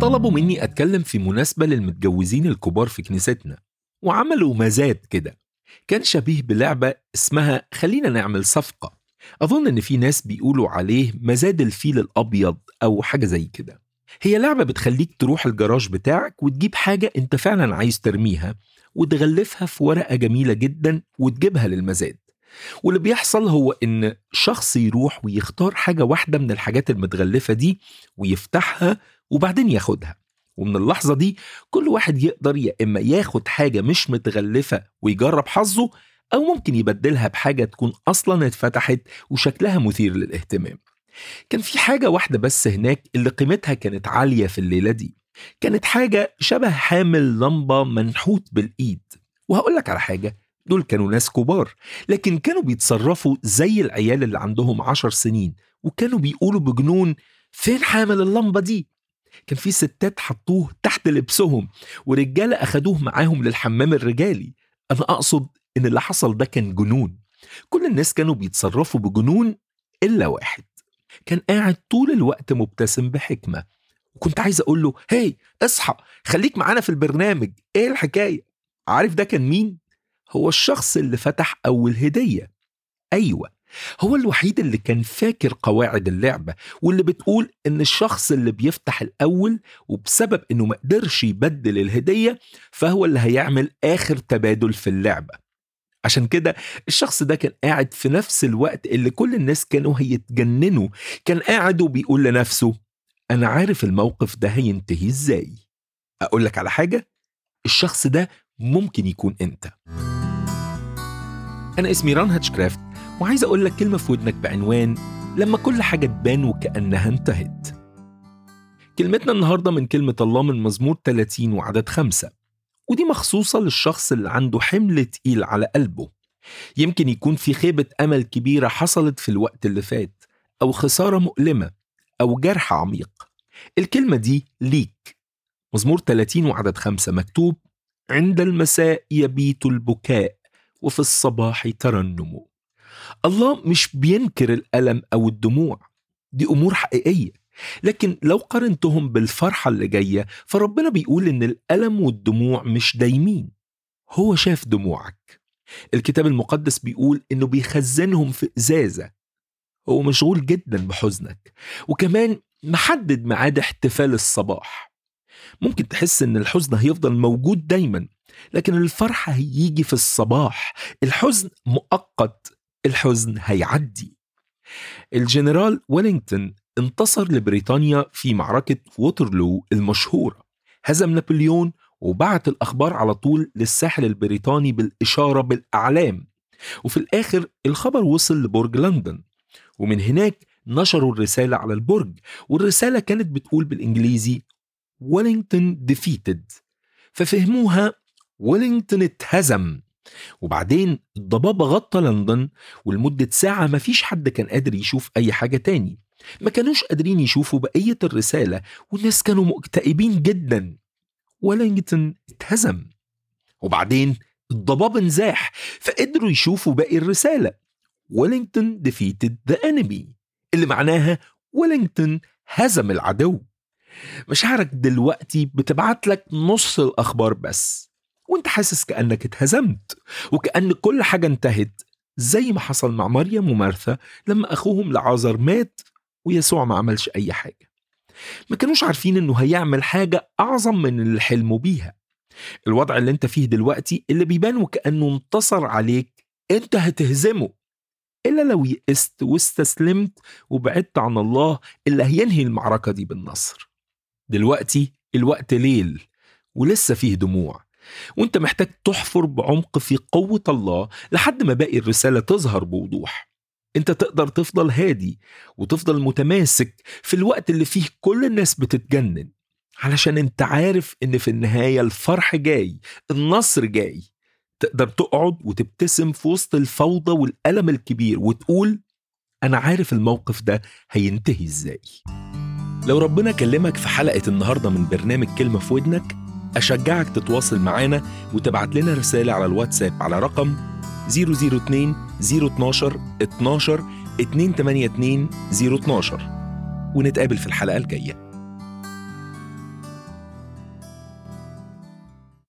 طلبوا مني أتكلم في مناسبة للمتجوزين الكبار في كنيستنا وعملوا مزاد كده كان شبيه بلعبة اسمها خلينا نعمل صفقة أظن إن في ناس بيقولوا عليه مزاد الفيل الأبيض أو حاجة زي كده هي لعبة بتخليك تروح الجراج بتاعك وتجيب حاجة أنت فعلا عايز ترميها وتغلفها في ورقة جميلة جدا وتجيبها للمزاد واللي بيحصل هو إن شخص يروح ويختار حاجة واحدة من الحاجات المتغلفة دي ويفتحها وبعدين ياخدها ومن اللحظة دي كل واحد يقدر يا إما ياخد حاجة مش متغلفة ويجرب حظه أو ممكن يبدلها بحاجة تكون أصلا اتفتحت وشكلها مثير للاهتمام كان في حاجة واحدة بس هناك اللي قيمتها كانت عالية في الليلة دي كانت حاجة شبه حامل لمبة منحوت بالإيد وهقول لك على حاجة دول كانوا ناس كبار لكن كانوا بيتصرفوا زي العيال اللي عندهم عشر سنين وكانوا بيقولوا بجنون فين حامل اللمبة دي كان في ستات حطوه تحت لبسهم ورجالة أخدوه معاهم للحمام الرجالي أنا أقصد إن اللي حصل ده كان جنون كل الناس كانوا بيتصرفوا بجنون إلا واحد كان قاعد طول الوقت مبتسم بحكمة وكنت عايز أقول له هاي اصحى خليك معانا في البرنامج إيه الحكاية عارف ده كان مين؟ هو الشخص اللي فتح أول هدية أيوة هو الوحيد اللي كان فاكر قواعد اللعبة واللي بتقول إن الشخص اللي بيفتح الأول وبسبب إنه ما قدرش يبدل الهدية فهو اللي هيعمل آخر تبادل في اللعبة عشان كده الشخص ده كان قاعد في نفس الوقت اللي كل الناس كانوا هيتجننوا كان قاعد وبيقول لنفسه أنا عارف الموقف ده هينتهي إزاي أقول لك على حاجة الشخص ده ممكن يكون أنت أنا اسمي ران هاتشكرافت وعايز أقول لك كلمة في ودنك بعنوان لما كل حاجة تبان وكأنها انتهت كلمتنا النهاردة من كلمة الله من مزمور 30 وعدد خمسة ودي مخصوصة للشخص اللي عنده حمل تقيل على قلبه يمكن يكون في خيبة أمل كبيرة حصلت في الوقت اللي فات أو خسارة مؤلمة أو جرح عميق الكلمة دي ليك مزمور 30 وعدد خمسة مكتوب عند المساء يبيت البكاء وفي الصباح ترنم الله مش بينكر الألم أو الدموع دي أمور حقيقية لكن لو قارنتهم بالفرحة اللي جاية فربنا بيقول إن الألم والدموع مش دايمين هو شاف دموعك الكتاب المقدس بيقول إنه بيخزنهم في إزازة هو مشغول جدا بحزنك وكمان محدد ميعاد احتفال الصباح ممكن تحس إن الحزن هيفضل موجود دايما لكن الفرحة هيجي في الصباح الحزن مؤقت الحزن هيعدي الجنرال ويلينغتون انتصر لبريطانيا في معركة ووترلو المشهورة هزم نابليون وبعت الأخبار على طول للساحل البريطاني بالإشارة بالأعلام وفي الآخر الخبر وصل لبرج لندن ومن هناك نشروا الرسالة على البرج والرسالة كانت بتقول بالإنجليزي ويلينغتون ديفيتد ففهموها ويلينغتون اتهزم وبعدين الضباب غطى لندن ولمدة ساعة مفيش حد كان قادر يشوف أي حاجة تاني ما كانوش قادرين يشوفوا بقية الرسالة والناس كانوا مكتئبين جدا ولينجتون اتهزم وبعدين الضباب انزاح فقدروا يشوفوا باقي الرسالة ويلينغتون defeated the enemy اللي معناها ويلينغتون هزم العدو مشاعرك دلوقتي بتبعت لك نص الأخبار بس وانت حاسس كأنك اتهزمت وكأن كل حاجة انتهت زي ما حصل مع مريم ومارثا لما أخوهم لعازر مات ويسوع ما عملش أي حاجة ما كانوش عارفين إنه هيعمل حاجة أعظم من اللي حلموا بيها الوضع اللي انت فيه دلوقتي اللي بيبان وكأنه انتصر عليك انت هتهزمه إلا لو يئست واستسلمت وبعدت عن الله اللي هينهي المعركة دي بالنصر دلوقتي الوقت ليل ولسه فيه دموع وانت محتاج تحفر بعمق في قوة الله لحد ما باقي الرسالة تظهر بوضوح انت تقدر تفضل هادي وتفضل متماسك في الوقت اللي فيه كل الناس بتتجنن علشان انت عارف ان في النهاية الفرح جاي النصر جاي تقدر تقعد وتبتسم في وسط الفوضى والألم الكبير وتقول أنا عارف الموقف ده هينتهي إزاي لو ربنا كلمك في حلقة النهاردة من برنامج كلمة في ودنك أشجعك تتواصل معانا وتبعت لنا رسالة على الواتساب على رقم 002 012 12 282 012 ونتقابل في الحلقة الجاية